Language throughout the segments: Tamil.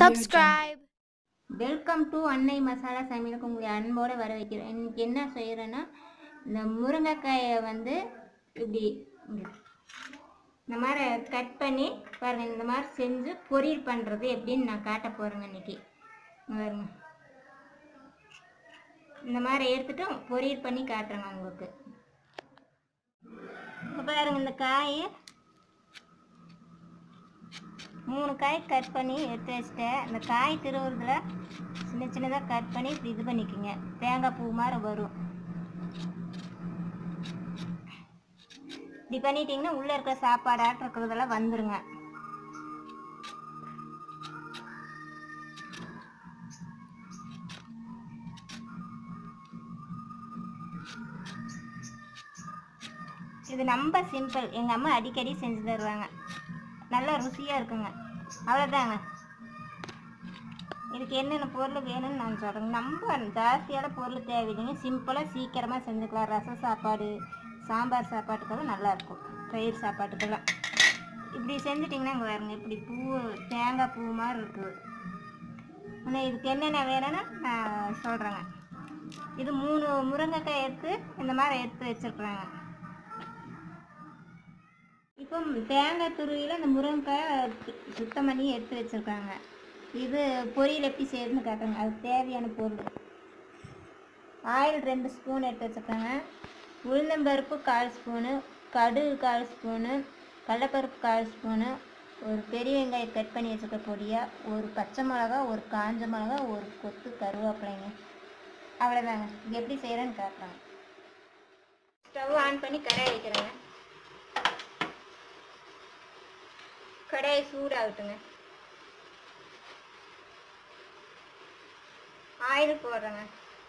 subscribe. வெல்கம் டு அன்னை மசாலா சமையலுக்கு உங்களை அன்போடு வர வைக்கிறேன் இன்னைக்கு என்ன செய்கிறேன்னா இந்த முருங்கைக்காயை வந்து இப்படி இங்க இந்த மாதிரி கட் பண்ணி பாருங்கள் இந்த மாதிரி செஞ்சு பொரியல் பண்ணுறது எப்படின்னு நான் காட்ட போகிறேங்க இன்னைக்கு இங்க பாருங்க இந்த மாதிரி எடுத்துட்டு பொரியல் பண்ணி காட்டுறேங்க உங்களுக்கு இப்போ பாருங்க இந்த காயை மூணு காய் கட் பண்ணி எடுத்து வச்சுட்டேன் இந்த காய் திருவுறதுல சின்ன சின்னதாக கட் பண்ணி இப்படி இது பண்ணிக்கோங்க தேங்காய் பூ மாதிரி வரும் இப்படி பண்ணிட்டீங்கன்னா உள்ளே இருக்கிற சாப்பாடாட்டம் இருக்கிறதெல்லாம் வந்துருங்க இது ரொம்ப சிம்பிள் எங்கள் அம்மா அடிக்கடி செஞ்சு தருவாங்க நல்லா ருசியாக இருக்குங்க அவ்வளோதாங்க இதுக்கு என்னென்ன பொருள் வேணும்னு நான் சொல்கிறேங்க நம்ம ஜாஸ்தியான பொருள் தேவையில்லைங்க சிம்பிளாக சீக்கிரமாக செஞ்சுக்கலாம் ரச சாப்பாடு சாம்பார் சாப்பாட்டுக்கெல்லாம் நல்லாயிருக்கும் தயிர் சாப்பாட்டுக்கெல்லாம் இப்படி செஞ்சிட்டிங்கன்னா இங்கே பாருங்க இப்படி பூ தேங்காய் பூ மாதிரி இருக்குது ஆனால் இதுக்கு என்னென்ன வேணும்னு நான் சொல்கிறேங்க இது மூணு முருங்கைக்காய் எடுத்து இந்த மாதிரி எடுத்து வச்சுருக்குறாங்க இப்போ தேங்காய் துருவியில் இந்த முருங்கைக்காய் சு- சுத்தம் பண்ணி எடுத்து வச்சுருக்காங்க இது பொரியல் எப்படி செய்யறதுன்னு காட்டுறாங்க அது தேவையான பொருள் ஆயில் ரெண்டு ஸ்பூன் எடுத்து வச்சுருக்காங்க உளுந்தம்பருப்பு கால் ஸ்பூனு கடுகு கால் ஸ்பூனு கடலப்பருப்பு கால் ஸ்பூனு ஒரு பெரிய வெங்காயம் கட் பண்ணி வச்சுருக்க பொடியாக ஒரு பச்சை மிளகா ஒரு காஞ்ச மிளகா ஒரு கொத்து கருவேப்பிலைங்க அவ்வளோதாங்க இது எப்படி செய்கிறேன்னு காட்டுறாங்க ஸ்டவ் ஆன் பண்ணி கடாய் வைக்கிறேங்க கடாய் சூடாகட்டுங்க ஆயில் போடுறேங்க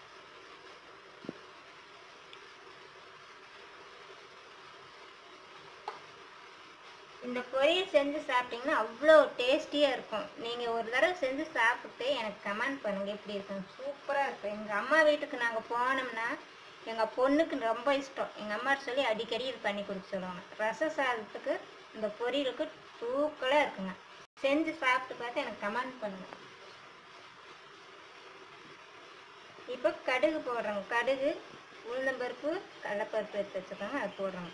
இந்த பொரியல் செஞ்சு சாப்பிட்டீங்கன்னா அவ்வளோ டேஸ்டியாக இருக்கும் நீங்கள் ஒரு தடவை செஞ்சு சாப்பிட்டு எனக்கு கமெண்ட் பண்ணுங்கள் எப்படி இருக்கும் சூப்பராக இருக்கும் எங்கள் அம்மா வீட்டுக்கு நாங்கள் போனோம்னா எங்கள் பொண்ணுக்கு ரொம்ப இஷ்டம் எங்கள் அம்மா சொல்லி அடிக்கடி இது பண்ணி கொடுக்க சொல்லுவாங்க ரச சாதத்துக்கு இந்த பொரியலுக்கு தூக்கலாக இருக்குங்க செஞ்சு சாப்பிட்டு பார்த்து எனக்கு கமெண்ட் பண்ணுங்கள் இப்போ கடுகு போடுறோங்க கடுகு உளுந்தம்பருப்பு கடலைப்பருப்பு எடுத்து வச்சுருக்காங்க அது போடுறோங்க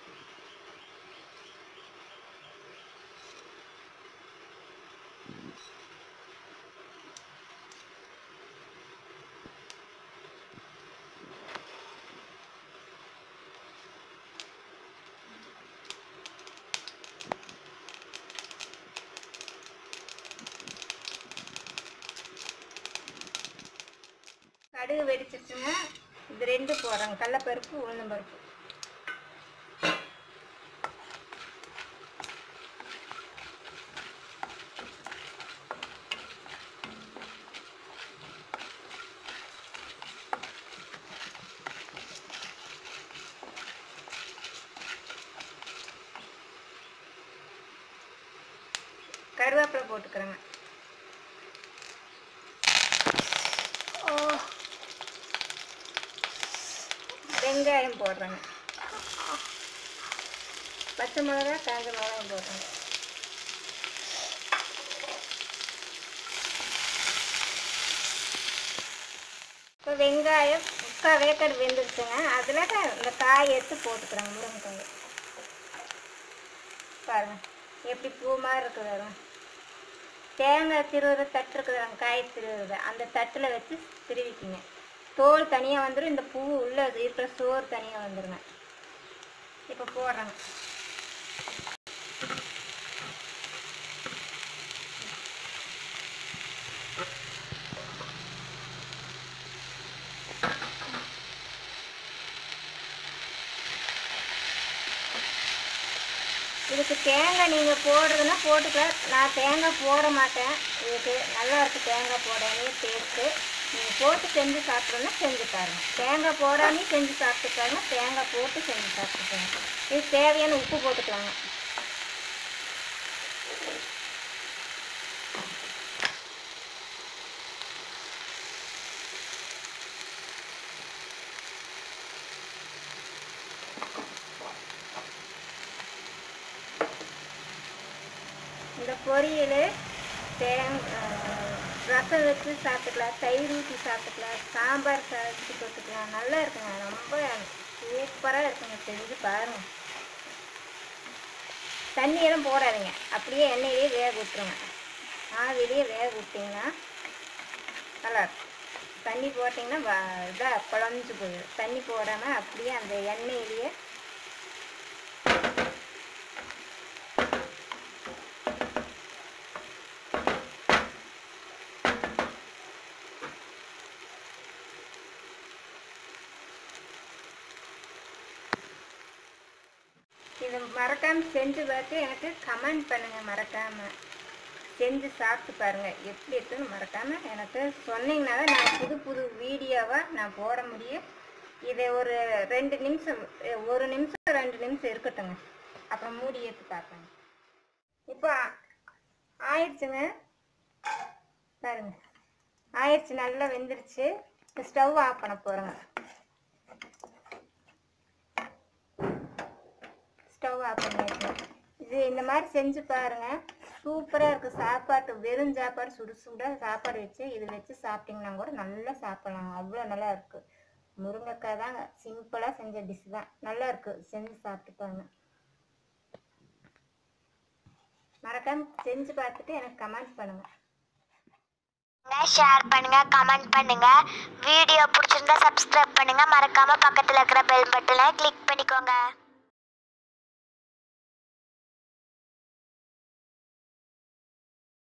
கடுகு வெடிச்சிருச்சுங்க இது ரெண்டு போடுறோங்க கடலைப்பருப்பு உளுந்தம்பருப்பு கருவேப்பிலை போட்டுக்கிறேங்க வெங்காயம் போடுறேங்க பச்சை மிளகா காஞ்ச மிளகாயும் போடுறேங்க இப்போ வெங்காயம் முக்கால் வேக்கடு வெந்துருச்சுங்க அதில் இந்த காய் எடுத்து போட்டுக்கிறேங்க முருங்கைக்காய் பாருங்க எப்படி பூ மாதிரி இருக்குது வரும் தேங்காய் திருவுற தட்டு இருக்குது காய் திருவுறது அந்த தட்டில் வச்சு திருவிக்கிங்க தோல் தனியாக வந்துடும் இந்த பூ உள்ளே இருக்கிற சோறு தனியாக வந்துருங்க இப்போ போடுறேங்க இதுக்கு தேங்காய் நீங்கள் போடுறதுன்னா போட்டுக்கலாம் நான் தேங்காய் போட மாட்டேன் இதுக்கு நல்லா இருக்குது தேங்காய் போடாமே டேஸ்ட்டு நீங்கள் போட்டு செஞ்சு சாப்பிட்றோன்னா செஞ்சு பாருங்க தேங்காய் போடாமே செஞ்சு சாப்பிட்டுக்காங்க தேங்காய் போட்டு செஞ்சு சாப்பிட்டுக்காங்க இது தேவையான உப்பு போட்டுக்கலாங்க இந்த பொரியல் தேங் ரசம் வச்சு சாப்பிட்டுக்கலாம் தயிர் ஊற்றி சாப்பிட்டுக்கலாம் சாம்பார் வச்சு தொட்டுக்கலாம் நல்லா இருக்குங்க ரொம்ப சூப்பராக இருக்குங்க செஞ்சு பாருங்க தண்ணியெல்லாம் போடாதீங்க அப்படியே எண்ணெயிலே வேக விட்டுருங்க ஆவிலேயே வேக விட்டிங்கன்னா நல்லா இருக்கும் தண்ணி போட்டிங்கன்னா வ- இதாக குழஞ்சு போயிடும் தண்ணி போடாமல் அப்படியே அந்த எண்ணெயிலேயே இது மறக்காம செஞ்சு பார்த்து எனக்கு கமெண்ட் பண்ணுங்க மறக்காம செஞ்சு சாப்பிட்டு பாருங்க எப்படி இருக்குன்னு மறக்காம எனக்கு சொன்னீங்கன்னா தான் நான் புது புது வீடியோவா நான் போட முடியும் இதை ஒரு ரெண்டு நிமிஷம் அஹ், ஒரு நிமிஷம் ரெண்டு நிமிஷம் இருக்கட்டுங்க அப்புறம் மூடி எடுத்து பார்ப்பேங்க இப்போ ஆயிடுச்சுங்க பாருங்க ஆயிடுச்சு நல்லா வெந்துருச்சு இப்போ ஸ்டவ் ஆஃப் பண்ண போகிறேங்க ஸ்டவ் ஆஃப் பண்ணியாச்சு இது இந்த மாதிரி செஞ்சு பாருங்க சூப்பராக இருக்குது சாப்பாட்டு வெறும் சாப்பாடு சுடு சுட சாப்பாடு வச்சு இது வச்சு சாப்பிட்டிங்கன்னா கூட நல்லா சாப்பிடலாம் அவ்வளோ நல்லா இருக்குது முருங்கைக்காய் தாங்க சிம்பிளாக செஞ்ச டிஷ் தான் நல்லா இருக்குது செஞ்சு சாப்பிட்டு பாருங்க மறக்காம செஞ்சு பார்த்துட்டு எனக்கு கமெண்ட் பண்ணுங்க ஷேர் பண்ணுங்க கமெண்ட் பண்ணுங்க வீடியோ பிடிச்சிருந்தா சப்ஸ்கிரைப் பண்ணுங்க மறக்காம பக்கத்துல இருக்கிற பெல் பட்டனை கிளிக் பண்ணிக்கோங்க